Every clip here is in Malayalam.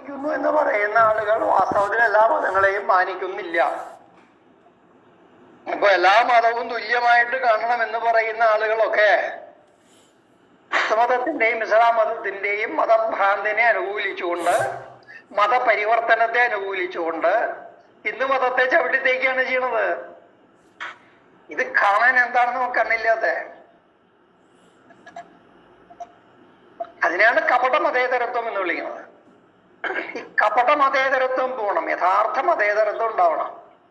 മാനിക്കുന്നു എന്ന് പറയുന്ന ആളുകൾ വാസ്തവത്തിൽ എല്ലാ മതങ്ങളെയും മാനിക്കുന്നില്ല അപ്പൊ എല്ലാ മതവും തുല്യമായിട്ട് കാണണം എന്ന് പറയുന്ന ആളുകളൊക്കെ ക്രിസ്തുമതത്തിന്റെയും ഇസ്ലാം മതത്തിന്റെയും മതഭ്രാന്തിനെ അനുകൂലിച്ചുകൊണ്ട് മതപരിവർത്തനത്തെ അനുകൂലിച്ചുകൊണ്ട് ഹിന്ദു മതത്തെ ചവിട്ടിത്തേക്കാണ് ചെയ്യണത് ഇത് കാണാൻ എന്താണെന്ന് നമുക്ക് കണ്ണില്ലാത്ത അതിനാണ് കപട മതേതരത്വം എന്ന് വിളിക്കുന്നത് ഈ കപട മതേതരത്വം പോകണം യഥാർത്ഥ മതേതരത്വം ഉണ്ടാവണം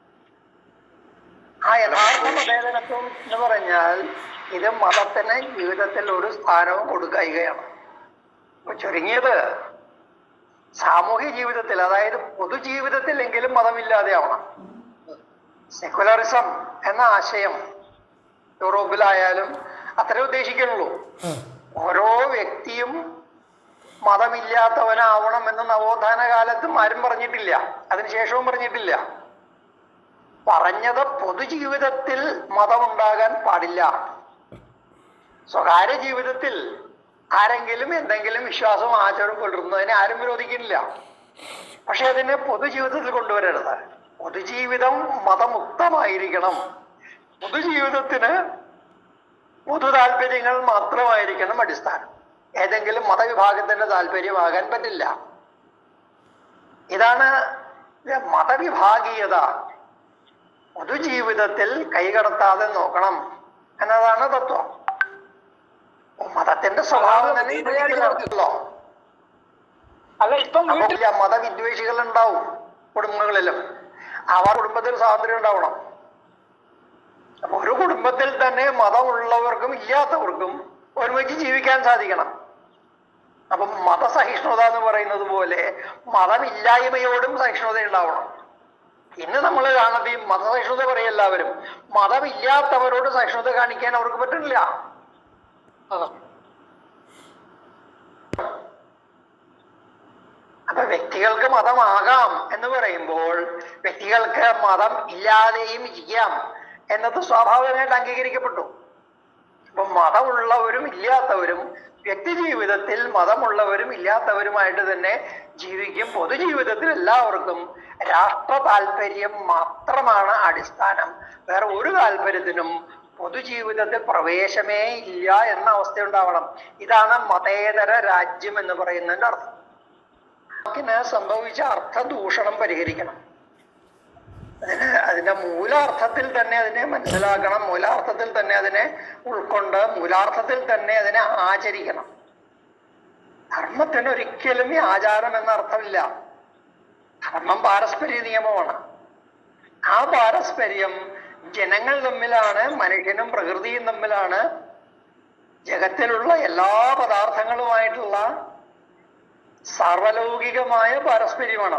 ആ യഥാർത്ഥ മതേതരത്വം എന്ന് പറഞ്ഞാൽ ഇത് മതത്തിന് ജീവിതത്തിൽ ഒരു സ്ഥാനവും കൊടുക്കുകയാണ് ഇപ്പൊ ചുരുങ്ങിയത് സാമൂഹ്യ ജീവിതത്തിൽ അതായത് പൊതുജീവിതത്തിലെങ്കിലും മതമില്ലാതെ ആവണം സെക്കുലറിസം എന്ന ആശയം യൂറോപ്പിലായാലും അത്രേ ഉദ്ദേശിക്കുന്നുള്ളൂ ഓരോ വ്യക്തിയും മതമില്ലാത്തവനാവണം എന്ന് നവോത്ഥാന കാലത്തും ആരും പറഞ്ഞിട്ടില്ല അതിനുശേഷവും പറഞ്ഞിട്ടില്ല പറഞ്ഞത് പൊതുജീവിതത്തിൽ മതമുണ്ടാകാൻ പാടില്ല സ്വകാര്യ ജീവിതത്തിൽ ആരെങ്കിലും എന്തെങ്കിലും വിശ്വാസം ആചാരം പുലർത്തുന്നതിനെ ആരും വിരോധിക്കുന്നില്ല പക്ഷെ അതിനെ പൊതുജീവിതത്തിൽ കൊണ്ടുവരരുത് പൊതുജീവിതം മതമുക്തമായിരിക്കണം പൊതുജീവിതത്തിന് പൊതു താല്പര്യങ്ങൾ മാത്രമായിരിക്കണം അടിസ്ഥാനം ഏതെങ്കിലും മതവിഭാഗത്തിന്റെ താല്പര്യമാകാൻ പറ്റില്ല ഇതാണ് മതവിഭാഗീയത പൊതുജീവിതത്തിൽ കൈകടത്താതെ നോക്കണം എന്നതാണ് തത്വം അപ്പൊ മതത്തിന്റെ സ്വഭാവം തന്നെ ഇതിലാണല്ലോ. അല്ല ഇപ്പം അപ്പൊ വീട്ടിൽ ഇല്ല, മതവിദ്വേഷികൾ ഉണ്ടാവും കുടുംബങ്ങളിലും അവർ കുടുംബത്തിൽ സ്വാതന്ത്ര്യം ഉണ്ടാവണം അപ്പൊ ഒരു കുടുംബത്തിൽ തന്നെ മതമുള്ളവർക്കും ഇല്ലാത്തവർക്കും ഒരുമിച്ച് ജീവിക്കാൻ സാധിക്കണം അപ്പൊ മതസഹിഷ്ണുത എന്ന് പറയുന്നത് പോലെ മതമില്ലായ്മയോടും സഹിഷ്ണുത ഉണ്ടാവണം ഇന്ന് നമ്മൾ കാണുന്നത് ഈ മതസഹിഷ്ണുത പറയും എല്ലാവരും മതമില്ലാത്തവരോട് സഹിഷ്ണുത കാണിക്കാൻ അവർക്ക് പറ്റുന്നില്ല അതാ. അപ്പൊ വ്യക്തികൾക്ക് മതമാകാം എന്ന് പറയുമ്പോൾ വ്യക്തികൾക്ക് മതം ഇല്ലാതെയും ഇരിക്കാം എന്നത് സ്വാഭാവികമായിട്ട് അംഗീകരിക്കപ്പെട്ടു അപ്പൊ മതമുള്ളവരും ഇല്ലാത്തവരും വ്യക്തി ജീവിതത്തിൽ മതമുള്ളവരും ഇല്ലാത്തവരുമായിട്ട് തന്നെ ജീവിക്കും പൊതുജീവിതത്തിൽ എല്ലാവർക്കും രാഷ്ട്ര താല്പര്യം മാത്രമാണ് അടിസ്ഥാനം വേറെ ഒരു താല്പര്യത്തിനും പൊതുജീവിതത്തിൽ പ്രവേശമേ ഇല്ല എന്ന അവസ്ഥ ഉണ്ടാവണം ഇതാണ് മതേതര രാജ്യം എന്ന് പറയുന്നതിന്റെ അർത്ഥം വാക്കിന് സംഭവിച്ച അർത്ഥദൂഷണം പരിഹരിക്കണം അതിന് അതിന്റെ മൂലാർത്ഥത്തിൽ തന്നെ അതിനെ മനസ്സിലാക്കണം മൂലാർത്ഥത്തിൽ തന്നെ അതിനെ ഉൾക്കൊണ്ട് മൂലാർത്ഥത്തിൽ തന്നെ അതിനെ ആചരിക്കണം ധർമ്മത്തിന് ഒരിക്കലും ഈ ആചാരം എന്ന അർത്ഥമില്ല ധർമ്മം പാരസ്പര്യ നിയമമാണ് ആ പാരസ്പര്യം ജനങ്ങൾ തമ്മിലാണ് മനുഷ്യനും പ്രകൃതിയും തമ്മിലാണ് ജഗത്തിലുള്ള എല്ലാ പദാർത്ഥങ്ങളുമായിട്ടുള്ള സാർവലൗകികമായ പാരസ്പര്യമാണ്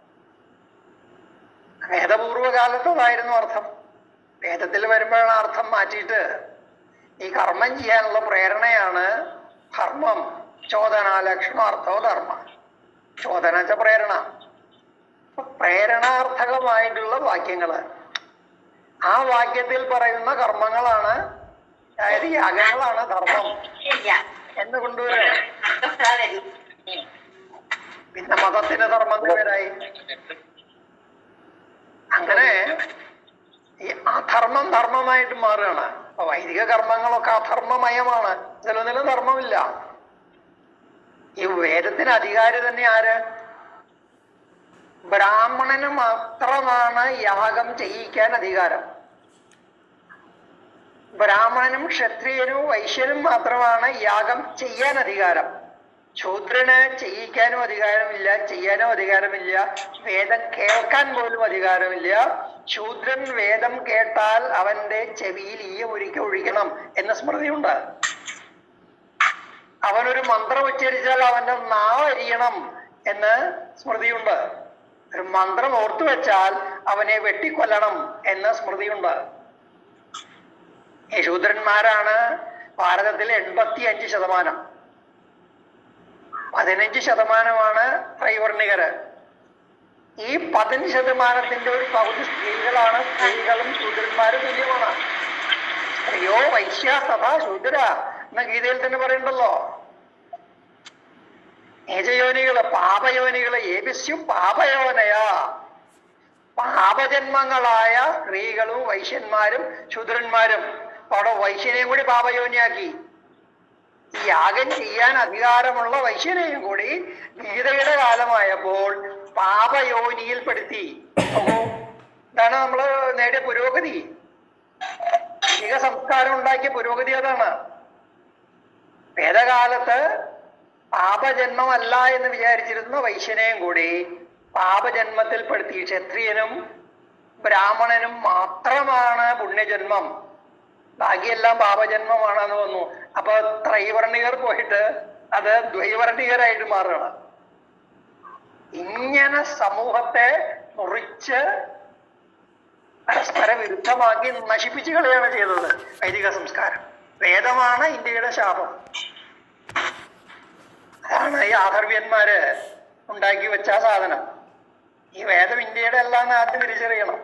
വേദപൂർവകാലത്തതായിരുന്നു അർത്ഥം വേദത്തിൽ വരുമ്പോഴാണ് അർത്ഥം മാറ്റിയിട്ട് ഈ കർമ്മം ചെയ്യാനുള്ള പ്രേരണയാണ് ധർമ്മം ചോദന ലക്ഷണാർത്ഥോ ധർമ്മ ചോദന വെച്ച പ്രേരണ അപ്പൊ പ്രേരണാർത്ഥകമായിട്ടുള്ള വാക്യങ്ങള് ആ വാക്യത്തിൽ പറയുന്ന കർമ്മങ്ങളാണ് അതായത് യാഗങ്ങളാണ് ധർമ്മം എന്ന് കൊണ്ടുവരണം പിന്നെ മതത്തിന് ധർമ്മത്തിന് പേരായി അങ്ങനെ ഈ അധർമ്മം ധർമ്മമായിട്ട് മാറുകയാണ് അപ്പൊ വൈദിക കർമ്മങ്ങളൊക്കെ അധർമ്മമയമാണ് ഇതിലൊന്നിലും ധർമ്മമില്ല ഈ വേദത്തിന് അധികാരി തന്നെ ആര് ബ്രാഹ്മണന് മാത്രമാണ് യാഗം ചെയ്യിക്കാൻ അധികാരം ബ്രാഹ്മണനും ക്ഷത്രിയനും വൈശ്യനും മാത്രമാണ് യാഗം ചെയ്യാൻ അധികാരം ശൂദ്രന് ചെയ്യിക്കാനും അധികാരമില്ല ചെയ്യാനും അധികാരമില്ല വേദം കേൾക്കാൻ പോലും അധികാരമില്ല ശൂദ്രൻ വേദം കേട്ടാൽ അവന്റെ ചെവിയിൽ ഈ ഒരിക്കൽ ഒഴിക്കണം എന്ന സ്മൃതിയുണ്ട് അവനൊരു മന്ത്രം ഉച്ചരിച്ചാൽ അവന്റെ നാവ് അരിയണം എന്ന് സ്മൃതിയുണ്ട് ഒരു മന്ത്രം ഓർത്തു വെച്ചാൽ അവനെ വെട്ടിക്കൊല്ലണം എന്ന സ്മൃതിയുണ്ട് ഈ ശൂദ്രന്മാരാണ് ഭാരതത്തിൽ എൺപത്തി അഞ്ച് ശതമാനം പതിനഞ്ച് ശതമാനമാണ് ത്രൈവർണികര് ഈ പതിനഞ്ച് ശതമാനത്തിന്റെ ഒരു പകുതി സ്ത്രീകളാണ് സ്ത്രീകളും ശൂദ്രന്മാരും തുല്യമാണ് സ്ത്രീയോ വൈശ്യ സഭ ശൂദ്ര എന്ന ഗീതയിൽ തന്നെ പറയണ്ടല്ലോ നീചയോനികള് പാപയോനികള് ഏപിസ്യും പാപയോനയാ പാപജന്മങ്ങളായ സ്ത്രീകളും വൈശ്യന്മാരും ശൂദ്രന്മാരും അവിടെ വൈശ്യനെയും കൂടി പാപയോനിയാക്കി ഈ യാഗം ചെയ്യാൻ അധികാരമുള്ള വൈശ്യനെയും കൂടി ഗീതയുടെ കാലമായപ്പോൾ പാപയോനിയിൽപ്പെടുത്തി നോക്കൂ, ഇതാണ് നമ്മൾ നേടിയ പുരോഗതി അധിക സംസ്കാരം ഉണ്ടാക്കിയ പുരോഗതി അതാണ് വേദകാലത്ത് പാപജന്മമല്ല എന്ന് വിചാരിച്ചിരുന്ന വൈശ്യനെയും കൂടി പാപജന്മത്തിൽപ്പെടുത്തി ക്ഷത്രിയനും ബ്രാഹ്മണനും മാത്രമാണ് പുണ്യജന്മം ബാക്കിയെല്ലാം പാപജന്മമാണെന്ന് വന്നു അപ്പൊ ത്രൈവർണികർ പോയിട്ട് അത് ദ്വൈവർണികരായിട്ട് മാറുകയാണ് ഇങ്ങനെ സമൂഹത്തെ മുറിച്ച് പരസ്പര വിരുദ്ധമാക്കി നശിപ്പിച്ചു കളയാണ് ചെയ്തത് വൈദിക സംസ്കാരം വേദമാണ് ഇന്ത്യയുടെ ശാപം അതാണ് ഈ ആധർവ്യന്മാര് ഉണ്ടാക്കി വെച്ച ആ സാധനം ഈ വേദം ഇന്ത്യയുടെ അല്ലാന്ന് ആദ്യം തിരിച്ചറിയണം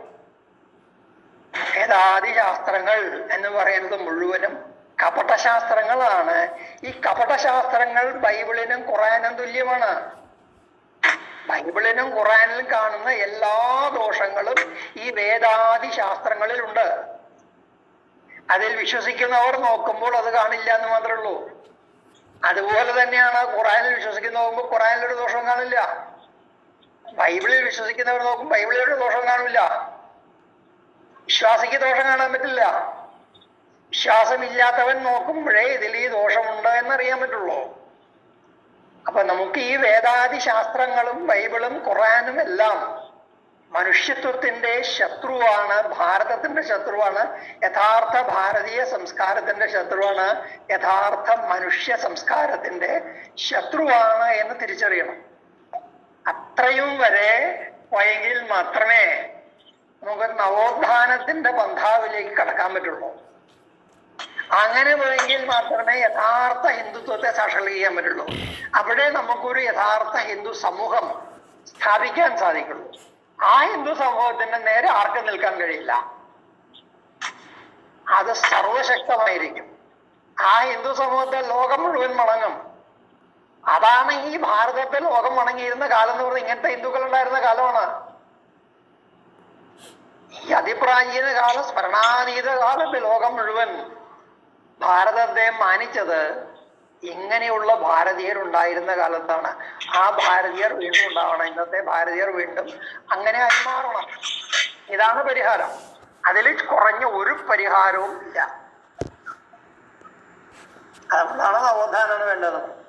വേദാദി ശാസ്ത്രങ്ങൾ എന്ന് പറയുന്നത് മുഴുവനും കപടശാസ്ത്രങ്ങളാണ് ഈ കപടശാസ്ത്രങ്ങൾ ബൈബിളിനും ഖുറാനും തുല്യമാണ് ബൈബിളിനും ഖുറാനിലും കാണുന്ന എല്ലാ ദോഷങ്ങളും ഈ വേദാദി ശാസ്ത്രങ്ങളിലുണ്ട് അതിൽ വിശ്വസിക്കുന്നവർ നോക്കുമ്പോൾ അത് കാണില്ല എന്ന് മാത്രമേ ഉള്ളൂ അതുപോലെ തന്നെയാണ് ഖുറാനിൽ വിശ്വസിക്കുന്ന നോക്കുമ്പോൾ ഖുറാനിലൊരു ദോഷവും കാണില്ല ബൈബിളിൽ വിശ്വസിക്കുന്നവർ നോക്കും ബൈബിളിലൊരു ദോഷവും കാണില്ല വിശ്വാസിക്ക് ദോഷം കാണാൻ പറ്റില്ല വിശ്വാസമില്ലാത്തവൻ നോക്കുമ്പോഴേ ഇതിൽ ഈ ദോഷമുണ്ട് എന്നറിയാൻ പറ്റുള്ളൂ അപ്പൊ നമുക്ക് ഈ വേദാദി ശാസ്ത്രങ്ങളും ബൈബിളും ഖുറാനും എല്ലാം മനുഷ്യത്വത്തിന്റെ ശത്രുവാണ് ഭാരതത്തിന്റെ ശത്രുവാണ് യഥാർത്ഥ ഭാരതീയ സംസ്കാരത്തിന്റെ ശത്രുവാണ് യഥാർത്ഥ മനുഷ്യ സംസ്കാരത്തിന്റെ ശത്രുവാണ് എന്ന് തിരിച്ചറിയണം അത്രയും വരെ പോയെങ്കിൽ മാത്രമേ നമുക്ക് നവോത്ഥാനത്തിന്റെ പന്ഥാവിലേക്ക് കടക്കാൻ പറ്റുള്ളൂ അങ്ങനെ പോയെങ്കിൽ മാത്രമേ യഥാർത്ഥ ഹിന്ദുത്വത്തെ സാക്ഷാത്കരിക്കാൻ പറ്റുള്ളൂ അവിടെ നമുക്കൊരു യഥാർത്ഥ ഹിന്ദു സമൂഹം സ്ഥാപിക്കാൻ സാധിക്കുള്ളൂ ആ ഹിന്ദു സമൂഹത്തിന്റെ നേരെ ആർക്കും നിൽക്കാൻ കഴിയില്ല അത് സർവശക്തമായിരിക്കും ആ ഹിന്ദു സമൂഹത്തെ ലോകം മുഴുവൻ വണങ്ങും അതാണ് ഈ ഭാരതത്തെ ലോകം വണങ്ങിയിരുന്ന കാലം എന്ന് പറഞ്ഞാൽ ഇങ്ങനത്തെ ഹിന്ദുക്കൾ ഉണ്ടായിരുന്ന കാലമാണ് ഈ അതിപ്രാചീന കാലം സ്മരണാതീത കാലത്ത് ലോകം മുഴുവൻ ഭാരതത്തെ മാനിച്ചത് ഇങ്ങനെയുള്ള ഭാരതീയർ ഉണ്ടായിരുന്ന കാലത്താണ് ആ ഭാരതീയർ വീണ്ടും ഉണ്ടാവണം ഇന്നത്തെ ഭാരതീയർ വീണ്ടും അങ്ങനെ ആയി മാറണം ഇതാണ് പരിഹാരം അതിൽ കുറഞ്ഞ ഒരു പരിഹാരവും ഇല്ല അതുകൊണ്ടാണ് നവോത്ഥാനം വേണ്ടത്